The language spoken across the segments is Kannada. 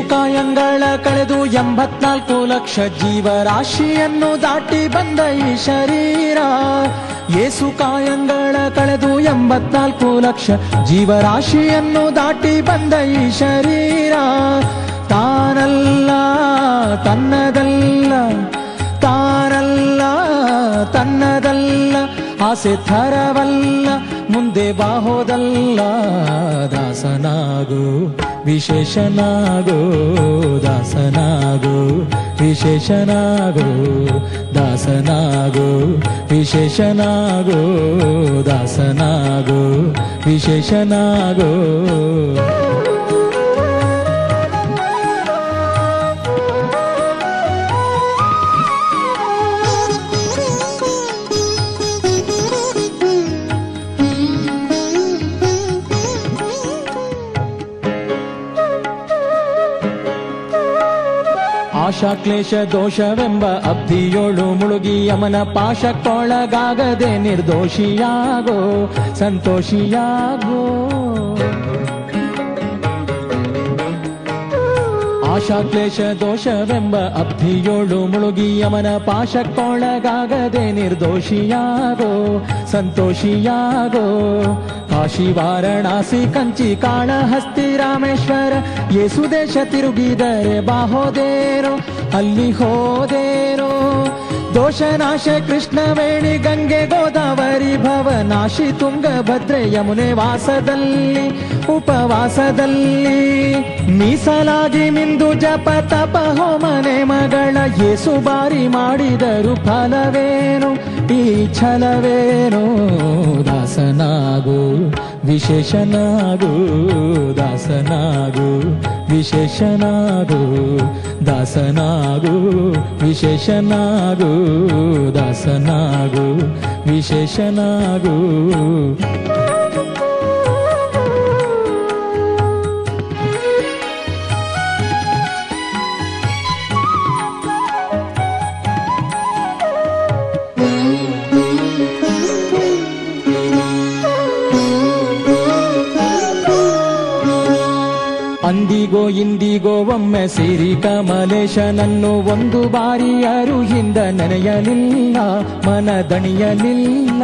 ಕಾಯಂಗಳ ಕಳೆದು ಎಂಬತ್ನಾಲ್ಕು ಲಕ್ಷ ಜೀವರಾಶಿಯನ್ನು ದಾಟಿ ಬಂದ ಈ ಶರೀರ ಏಸು ಕಾಯಂಗಳ ಕಳೆದು ಎಂಬತ್ನಾಲ್ಕು ಲಕ್ಷ ಜೀವರಾಶಿಯನ್ನು ದಾಟಿ ಬಂದ ಈ ಶರೀರ ತಾನಲ್ಲ ತನ್ನದಲ್ಲ ತಾನಲ್ಲ ತನ್ನದಲ್ಲ ಆಸೆ ಥರವಲ್ಲ ಮುಂದೆ ಬಾಹೋದಲ್ಲ ದಾಸನಾಗು ವಿಶೇಷನಾಗು ದಾಸನಾಗು ವಿಶೇಷನಾಗು ದಾಸನಾಗು ವಿಶೇಷನಾಗು ದಾಸನಾಗು ವಿಶೇಷನಾಗು ಆಶಾ ಕ್ಲೇಶ ದೋಷವೆಂಬ ಅಬ್ಧಿಯೋಳು ಮುಳುಗಿ ಯಮನ ಪಾಶಕ್ಕೊಳಗಾಗದೆ ನಿರ್ದೋಷಿಯಾಗೋ ಸಂತೋಷಿಯಾಗೋ ಆಶಾ ಕ್ಲೇಶ ದೋಷವೆಂಬ ಅಬ್ಧಿಯೋಳು ಮುಳುಗಿ ಯಮನ ಪಾಶಕ್ಕೊಳಗಾಗದೆ ನಿರ್ದೋಷಿಯಾಗೋ ಸಂತೋಷಿಯಾಗೋ ಕಾಶಿ ವಾರಣಾಸಿ ಕಂಚಿ ಕಾಳಹಸ್ತಿ ರಾಮೇಶ್ವರ ಯೇಸು ದೇಶ ತಿರುಗಿದರೆ ಬಾಹೋದೇರೋ ಅಲ್ಲಿ ಹೋದೇರೋ ದೋಷನಾಶ ಕೃಷ್ಣವೇಣಿ ಗಂಗೆ ಗೋದಾವರಿ ಭವನಾಶಿ ತುಂಗಭದ್ರೆ ಯಮುನೆ ವಾಸದಲ್ಲಿ ಉಪವಾಸದಲ್ಲಿ ಮೀಸಲಾಗಿ ಮಿಂದು ಜಪ ತಪ ಹೋಮನೆ ಮಗಳ ಯೇಸು ಬಾರಿ ಮಾಡಿದರು ಫಲವೇನು ಈ ಛಲವೇನು ದಾಸನಾಗು ವಿಶೇಷನಾಗು ದಾಸನಾಗು ವಿಶೇಷನಾಗು ದಾಸನಾಗು ವಿಶೇಷನಾಗು ದಾಸನಾಗು ವಿಶೇಷನಾಗು ಅಂದಿಗೋ ಇಂದಿಗೋ ಒಮ್ಮೆ ಸಿರಿ ಕಮಲೇಶನನ್ನು ಒಂದು ಬಾರಿ ಯಾರು ಹಿಂದ ನೆನೆಯಲಿಲ್ಲ ಮನ ದಣಿಯಲಿಲ್ಲ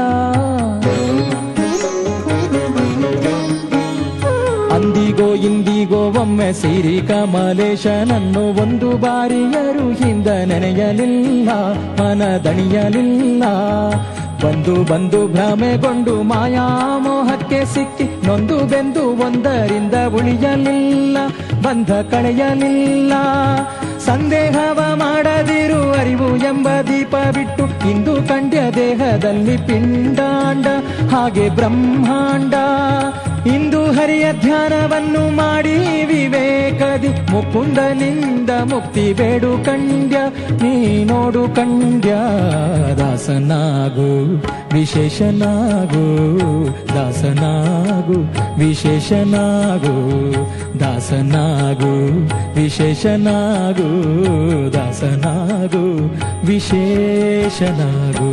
ಅಂದಿಗೋ ಇಂದಿಗೋ ಒಮ್ಮೆ ಸಿರಿ ಕಮಲೇಶನನ್ನು ಒಂದು ಬಾರಿ ಯಾರು ಹಿಂದ ನೆನೆಯಲಿಲ್ಲ ಮನ ದಣಿಯಲಿಲ್ಲ ಬಂದು ಬಂದು ಭ್ರಮೆಗೊಂಡು ಮಾಯಾಮೋಹಕ್ಕೆ ಸಿಕ್ಕಿ ನೊಂದು ಬೆಂದು ಒಂದರಿಂದ ಉಳಿಯಲಿಲ್ಲ ಬಂಧ ಕಳೆಯಲಿಲ್ಲ ಸಂದೇಹವ ಮಾಡದಿರು ಅರಿವು ಎಂಬ ದೀಪ ಬಿಟ್ಟು ಇಂದು ಕಂಡ್ಯ ದೇಹದಲ್ಲಿ ಪಿಂಡಾಂಡ ಹಾಗೆ ಬ್ರಹ್ಮಾಂಡ ಇಂದು ಹರಿಯ ಧ್ಯಾನವನ್ನು ಮಾಡಿ ವಿವೇಕದಿ ಮುಕುಂದನಿಂದ ಮುಕ್ತಿ ಬೇಡು ಕಂಡ್ಯ ನೀ ನೋಡು ಕಂಡ್ಯ ದಾಸನಾಗು ವಿಶೇಷನಾಗು ದಾಸನಾಗು ವಿಶೇಷನಾಗು ದಾಸನಾಗು ವಿಶೇಷನಾಗು ದಾಸನಾಗು ವಿಶೇಷನಾಗು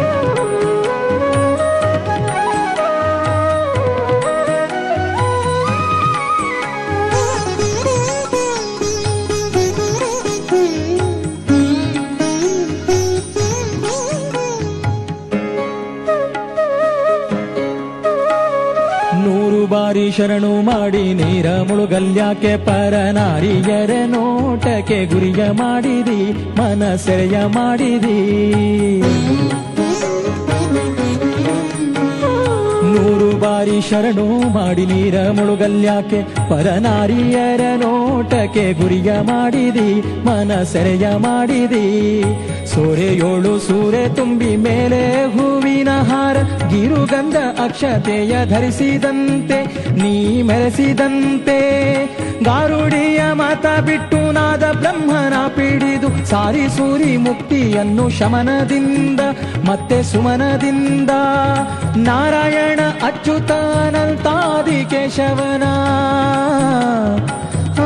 ನೂರು ಬಾರಿ ಶರಣು ಮಾಡಿ ನೀರ ಮುಳುಗಲ್ಯಾಕೆ ಪರನಾರಿಯರ ನೋಟಕ್ಕೆ ಗುರಿಯ ಮಾಡಿದಿ ಮನ ಸೆಳೆಯ ಮಾಡಿದಿ ನೂರು ಬಾರಿ ಶರಣು ಮಾಡಿ ನೀರ ಮುಳುಗಲ್ಯಾಕೆ ಪರನಾರಿಯರ ನೋಟಕ್ಕೆ ಗುರಿಯ ಮಾಡಿದಿ ಮನ ಸೆರೆಯ ಮಾಡಿದಿ ಸೋರೆಯೋಳು ಸೂರೆ ತುಂಬಿ ಮೇಲೆ ಹೂವಿನ ಹಾರ ಗಿರುಗಂಧ ಅಕ್ಷತೆಯ ಧರಿಸಿದಂತೆ ನೀ ಮೆರೆಸಿದಂತೆ ಗಾರುಡಿಯ ಮಾತ ಬಿಟ್ಟು ನಾದ ಬ್ರಹ್ಮನ ಪಿಡಿದು ಸಾರಿ ಸೂರಿ ಮುಕ್ತಿಯನ್ನು ಶಮನದಿಂದ ಮತ್ತೆ ಸುಮನದಿಂದ ನಾರಾಯಣ ಅಚ್ಯುತಾನಂತಾದಿ ಕೇಶವನ ಆ,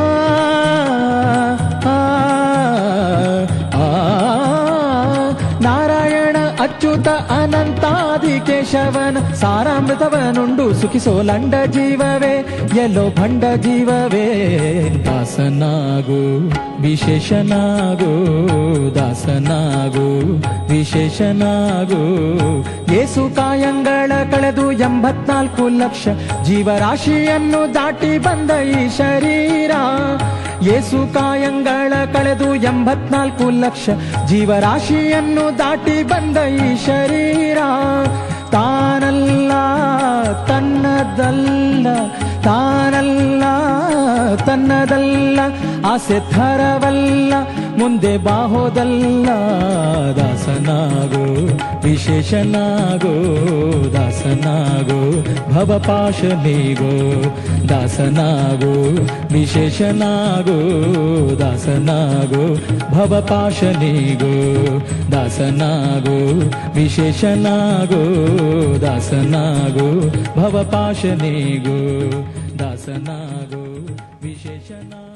ಆ, ಆ, ನಾರಾಯಣ ಅಚ್ಚು ಅಚ್ಯುತ ಅನಂತಾದಿ ಕೇಶವನ ಸಾರಾಮೃತವನುಂಡು ಸುಖಿಸೋ ಲಂಡ ಜೀವವೇ ಎಲ್ಲೋ ಭಂಡ ಜೀವವೇ ದಾಸನಾಗು ವಿಶೇಷನಾಗು ದಾಸನಾಗು ವಿಶೇಷನಾಗು ಏಸು ಕಾಯಂಗಳ ಕಳೆದು ಎಂಬತ್ನಾಲ್ಕು ಲಕ್ಷ ಜೀವರಾಶಿಯನ್ನು ದಾಟಿ ಬಂದ ಈ ಶರೀರ ಏಸು ಕಾಯಂಗಳ ಕಳೆದು ಎಂಬತ್ನಾಲ್ಕು ಲಕ್ಷ ಜೀವರಾಶಿಯನ್ನು ದಾಟಿ ಬಂದ ಈ ಶರೀರ ತಾನಲ್ಲ ತನ್ನದಲ್ಲ ತಾನಲ್ಲ ತನ್ನದಲ್ಲ ಆಸೆ ಥರವಲ್ಲ ಮುಂದೆ ಬಾಹೋದಲ್ಲ ದಾಸನಾಗೋ ವಿಶೇಷನಾಗೋ ದಾಸನಾಗೋ ಭವಪಾಶನಿಗೋ ದಾಸನಾಗೋ ವಿಶೇಷನಾಗೋ ದಾಸನಾಗೋ ಭವಪಾಶನಿಗೋ ದಾಸನಾಗೋ ವಿಶೇಷನಾಗೋ ದಾಸನಾಗೋ ಭವಪಾಶನಿಗೋ ದಾಸನಾಗೋ ವಿಶೇಷನಾಗೋ